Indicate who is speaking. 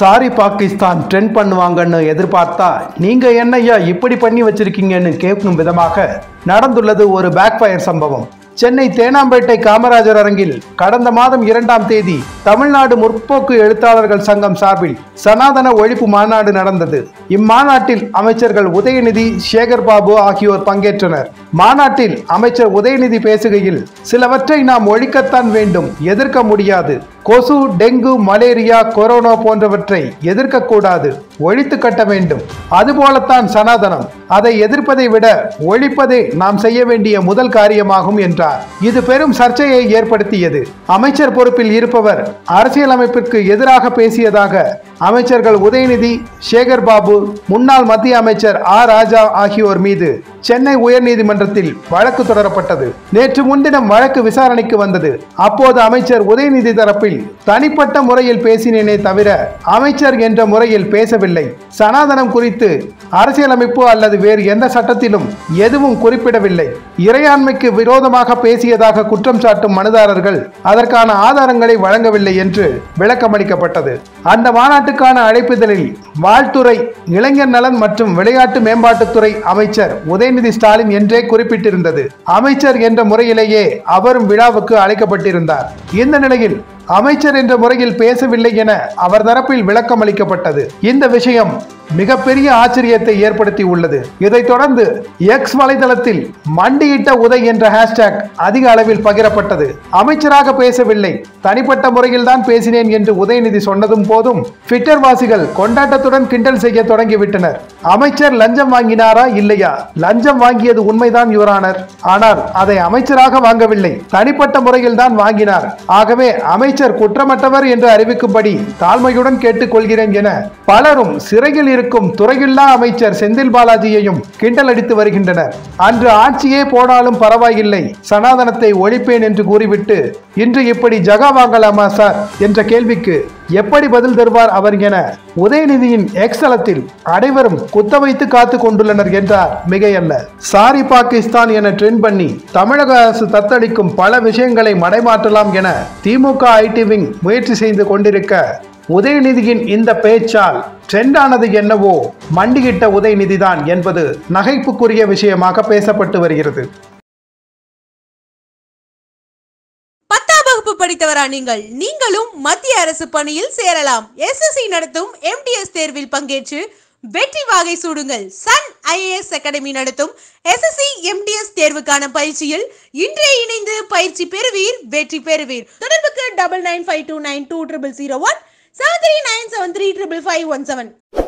Speaker 1: sorry Pakistan trend பண்ணுவாங்கன்னு எதிர்பார்த்தா நீங்க என்னய்யா இப்படி பண்ணி வச்சிருக்கீங்கன்னு கேட்கும் விதமாக நடந்துள்ளது ஒரு பேக்ஃபயர் சம்பவம் சென்னை தேனாம்பேட்டை காமராஜர் அரங்கில் கடந்த மாதம் இரண்டாம் தேதி தமிழ்நாடு முற்போக்கு எழுத்தாளர்கள் சங்கம் சார்பில் சனாதன ஒழிப்பு மாநாடு நடந்தது இம்மாநாட்டில் அமைச்சர்கள் உதயநிதி சேகர் பாபு ஆகியோர் பங்கேற்றனர் மாநாட்டில் அமைச்சர் உதயநிதி பேசுகையில் சிலவற்றை நாம் ஒழிக்கத்தான் வேண்டும் எதிர்க்க முடியாது கொசு டெங்கு மலேரியா கொரோனா போன்றவற்றை எதிர்க்கக்கூடாது ஒழித்து கட்ட வேண்டும் அதுபோலத்தான் சனாதனம் அதை எதிர்ப்பதை விட ஒழிப்பதே நாம் செய்ய வேண்டிய முதல் காரியமாகும் என்றார் இது பெரும் சர்ச்சையை ஏற்படுத்தியது அமைச்சர் பொறுப்பில் இருப்பவர் அரசியலமைப்பிற்கு எதிராக பேசியதாக அமைச்சர்கள் உதயநிதி சேகர் பாபு முன்னாள் மத்திய அமைச்சர் ஆ ராஜா ஆகியோர் மீது சென்னை உயர்நீதிமன்றத்தில் வழக்கு தொடரப்பட்டது நேற்று முன்தினம் வழக்கு விசாரணைக்கு வந்தது அப்போது அமைச்சர் உதயநிதி தரப்பில் தனிப்பட்ட முறையில் பேசினேனே தவிர அமைச்சர் என்ற முறையில் பேசவில்லை சனாதனம் குறித்து அரசியலமைப்பு அல்லது வேறு எந்த சட்டத்திலும் எதுவும் குறிப்பிடவில்லை இறையாண்மைக்கு விரோதமாக பேசியதாக குற்றம் சாட்டும் மனுதாரர்கள் அதற்கான ஆதாரங்களை வழங்கவில்லை என்று விளக்கமளிக்கப்பட்டது அந்த மாநாட்டுக்கான அழைப்புதலில் வாழ்த்துறை இளைஞர் நலன் மற்றும் விளையாட்டு மேம்பாட்டுத்துறை அமைச்சர் உதயநிதி ஸ்டாலின் என்றே குறிப்பிட்டிருந்தது அமைச்சர் என்ற முறையிலேயே அவரும் விழாவுக்கு அழைக்கப்பட்டிருந்தார் இந்த நிலையில் அமைச்சர் என்ற முறையில் பேசவில்லை என அவர் தரப்பில் விளக்கம் அளிக்கப்பட்டது இந்த விஷயம் மிகப்பெரிய ஆச்சரியத்தை ஏற்படுத்தி உள்ளது இதைத் தொடர்ந்து எக்ஸ் வலைதளத்தில் மண்டியிட்ட உதை என்ற ஹேஷ்டேக் அதிக அளவில் பகிரப்பட்டது அமைச்சராக பேசவில்லை தனிப்பட்ட முறையில் தான் பேசினேன் என்று உதயநிதி சொன்னதும் போதும் ட்விட்டர் வாசிகள் கொண்டாட்டத்துடன் கிண்டல் செய்ய தொடங்கிவிட்டனர் அமைச்சர் லஞ்சம் வாங்கினாரா இல்லையா லஞ்சம் வாங்கியது உண்மைதான் யுவரானர் ஆனால் அதை அமைச்சராக வாங்கவில்லை தனிப்பட்ட முறையில் தான் வாங்கினார் ஆகவே அமைச்சர் குற்றமற்றவர் என்று அறிவிக்கும்படி தாழ்மையுடன் கேட்டுக்கொள்கிறேன் என பலரும் சிறையில் இருக்கும் துறையில்லா அமைச்சர் செந்தில் பாலாஜியையும் கிண்டல் அடித்து வருகின்றனர் அன்று ஆட்சியே போனாலும் பரவாயில்லை சனாதனத்தை ஒழிப்பேன் என்று கூறிவிட்டு இன்று இப்படி ஜகா வாங்கலாமா சார் என்ற கேள்விக்கு எப்படி பதில் தருவார் அவர் என உதயநிதியின் எக்ஸலத்தில் அனைவரும் குத்த வைத்து காத்து கொண்டுள்ளனர் என்றார் மிகையல்ல சாரி பாகிஸ்தான் என ட்ரெண்ட் பண்ணி தமிழக அரசு தத்தளிக்கும் பல விஷயங்களை மடைமாற்றலாம் என திமுக ஐடி விங் முயற்சி செய்து கொண்டிருக்க உதயநிதியின் இந்த பேச்சால் ட்ரெண்டானது என்னவோ மண்டியிட்ட உதயநிதிதான் என்பது நகைப்புக்குரிய விஷயமாக பேசப்பட்டு வருகிறது
Speaker 2: பத்தாம் வகுப்பு படித்தவரா நீங்கள் நீங்களும் மத்திய அரசு பணியில் சேரலாம் எஸ்எஸ்சி நடத்தும் எம்டிஎஸ் தேர்வில் பங்கேற்று வெற்றி வாகை சூடுங்கள் சன் ஐஏஎஸ் அகாடமி நடத்தும் எஸ்எஸ்சி எம்டிஎஸ் தேர்வுக்கான பயிற்சியில் இன்றே இணைந்து பயிற்சி பெறுவீர் வெற்றி பெறுவீர் தொடர்புக்கு double nine five two nine two triple zero one seven three nine seven three triple five one seven